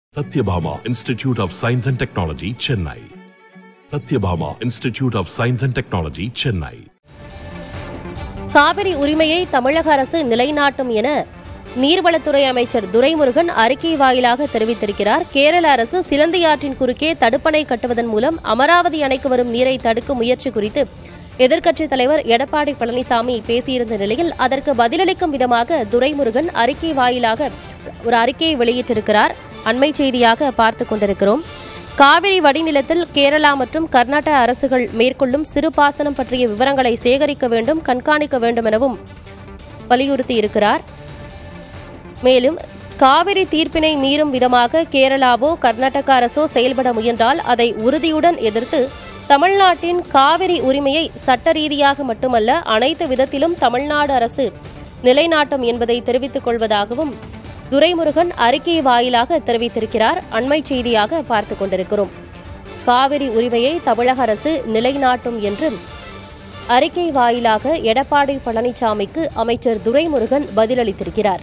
Satyabhama Institute of Science and Technology, Chennai. Satyabhama Institute of Science and Technology, Chennai. Kaveri உரிமையை தமிழக அரசு நிலைநாட்டும் என நீர்வளத்துறை அமைச்சர் துரைமுருகன் அறிக்கை வாயிலாக தெரிவித்திருக்கிறார் கேரள அரசு சிலந்தியாற்றின் குறுக்கே தடுப்பணை கட்டுவதன் மூலம் அமராவதி அணைக்கு வரும் நீரை தடுக்கும் முயற்சி குறித்து எதிர்க்கட்சித் தலைவர் எடப்பாடி பழனிசாமி பேசியிருந்த நிலையில் அதற்கு பதிலளிக்கும் விதமாக துரைமுருகன் அறிக்கை வாயிலாக ஒரு அறிக்கையை வெளியிட்டிருக்கிறார் அண்மை செய்தியாக பார்த்துக் கொண்டிருக்கிறோம் காவிரி வடிநிலத்தில் கேரளா மற்றும் கர்நாடக அரசுகள் மேற்கொள்ளும் சிறுபாசனம் பற்றிய விவரங்களை சேகரிக்க வேண்டும் கண்காணிக்க வேண்டும் எனவும் வலியுறுத்தி இருக்கிறார் மேலும் காவிரி தீர்ப்பினை மீறும் விதமாக கேரளாவோ கர்நாடக அரசோ செயல்பட முயன்றால் அதை உறுதியுடன் எதிர்த்து தமிழ்நாட்டின் காவிரி உரிமையை சட்ட ரீதியாக மட்டுமல்ல அனைத்து விதத்திலும் தமிழ்நாடு அரசு நிலைநாட்டும் என்பதை தெரிவித்துக் கொள்வதாகவும் துரைமுருகன் அறிக்கை வாயிலாக தெரிவித்திருக்கிறார் அண்மை செய்தியாக பார்த்துக் கொண்டிருக்கிறோம் காவிரி உரிமையை தமிழக அரசு நிலைநாட்டும் என்றும் அறிக்கை வாயிலாக எடப்பாடி பழனிசாமிக்கு அமைச்சர் துரைமுருகன் பதிலளித்திருக்கிறார்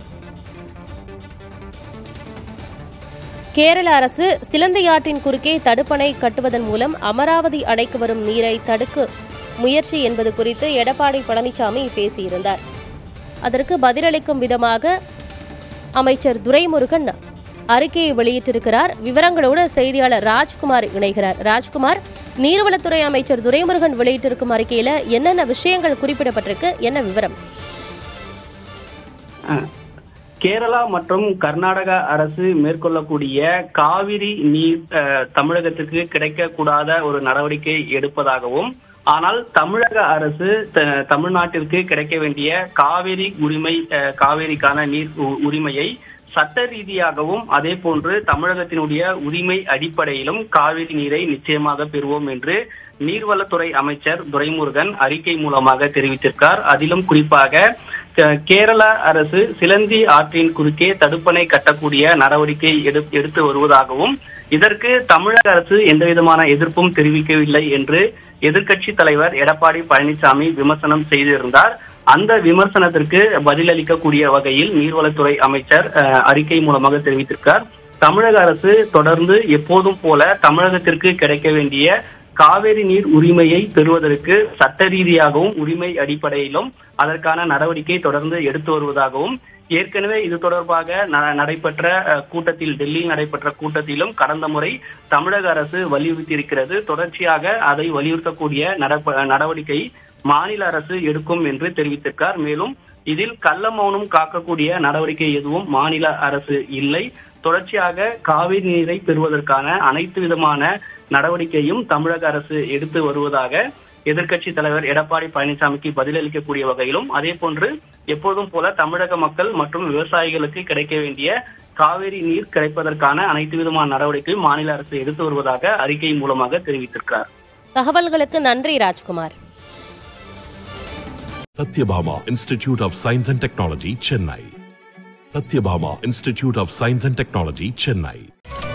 கேரள அரசு சிலந்தையாற்றின் குறுக்கே தடுப்பணை கட்டுவதன் மூலம் அமராவதி அணைக்கு வரும் நீரை தடுக்க முயற்சி என்பது குறித்து எடப்பாடி பழனிசாமி பேசியிருந்தார் அதற்கு பதிலளிக்கும் விதமாக அமைச்சர் துரைமுருகன் அறிக்கையை வெளியிட்டிருக்கிறார் விவரங்களோடு செய்தியாளர் ராஜ்குமார் இணைகிறார் ராஜ்குமார் நீர்வளத்துறை அமைச்சர் துரைமுருகன் வெளியிட்டிருக்கும் அறிக்கையில என்னென்ன விஷயங்கள் குறிப்பிடப்பட்டிருக்கு என்ன விவரம் அஹ், கேரளா மற்றும் கர்நாடகா அரசு மேற்கொள்ளக்கூடிய காவிரி நீர் அஹ், தமிழகத்திற்கு கிடைக்கக்கூடாத ஒரு நடவடிக்கை எடுப்பதாகவும் ஆனால் தமிழக அரசு த- தமிழ்நாட்டிற்கு கிடைக்க வேண்டிய காவிரி உரிமை அஹ், காவிரிக்கான நீர் உ- உரிமையை சட்ட ரீதியாகவும் அதே போன்று தமிழகத்தினுடைய உரிமை அடிப்படையிலும் காவிரி நீரை நிச்சயமாக பெறுவோம் என்று நீர்வளத்துறை அமைச்சர் துரைமுருகன் அறிக்கை மூலமாக தெரிவித்திருக்கார் அதிலும் குறிப்பாக கே- கேரள அரசு சிலந்தி ஆற்றின் குறுக்கே தடுப்பணை கட்டக்கூடிய நடவடிக்கை எடு- எடுத்து வருவதாகவும் இதற்கு தமிழக அரசு எந்தவிதமான எதிர்ப்பும் தெரிவிக்கவில்லை என்று எதிர்க்கட்சி தலைவர் எடப்பாடி பழனிசாமி விமர்சனம் செய்திருந்தார் அந்த விமர்சனத்திற்கு பதிலளிக்கக்கூடிய வகையில் நீர்வளத்துறை அமைச்சர் அஹ், அறிக்கை மூலமாக தெரிவித்திருக்கார் தமிழக அரசு தொடர்ந்து எப்போதும் போல தமிழகத்திற்கு கிடைக்க வேண்டிய காவிரி நீர் உரிமையை பெறுவதற்கு சட்ட ரீதியாகவும் உரிமை அடிப்படையிலும் அதற்கான நடவடிக்கை தொடர்ந்து எடுத்து வருவதாகவும் ஏற்கனவே இது தொடர்பாக ந- நடைபெற்ற அஹ், கூட்டத்தில் டெல்லியில் நடைபெற்ற கூட்டத்திலும் கடந்த முறை தமிழக அரசு வலியுறுத்தியிருக்கிறது தொடர்ச்சியாக அதை வலியுறுத்தக்கூடிய நடப்ப- நடவடிக்கை மாநில அரசு எடுக்கும் என்று தெரிவித்திருக்கார் மேலும் இதில் கள்ள மௌனம் காக்கக்கூடிய நடவடிக்கை எதுவும் மாநில அரசு இல்லை தொடர்ச்சியாக காவிரி நீரை பெறுவதற்கான அனைத்து விதமான நடவடிக்கையும் தமிழக அரசு எடுத்து வருவதாக எதிர்க்கட்சி தலைவர் எடப்பாடி பழனிசாமிக்கு பதிலளிக்கக்கூடிய வகையிலும் அதே போன்று எப்போதும் போல தமிழக மக்கள் மற்றும் விவசாயிகளுக்கு கிடைக்க வேண்டிய காவிரி நீர் கிடைப்பதற்கான அனைத்து விதமான நடவடிக்கையும் மாநில அரசு எடுத்து வருவதாக அறிக்கை மூலமாக தெரிவித்திருக்கிறார் தகவல்களுக்கு நன்றி Rajkumar Satyabhama Institute of Science and Technology, Chennai. Satyabhama Institute of Science and Technology, Chennai.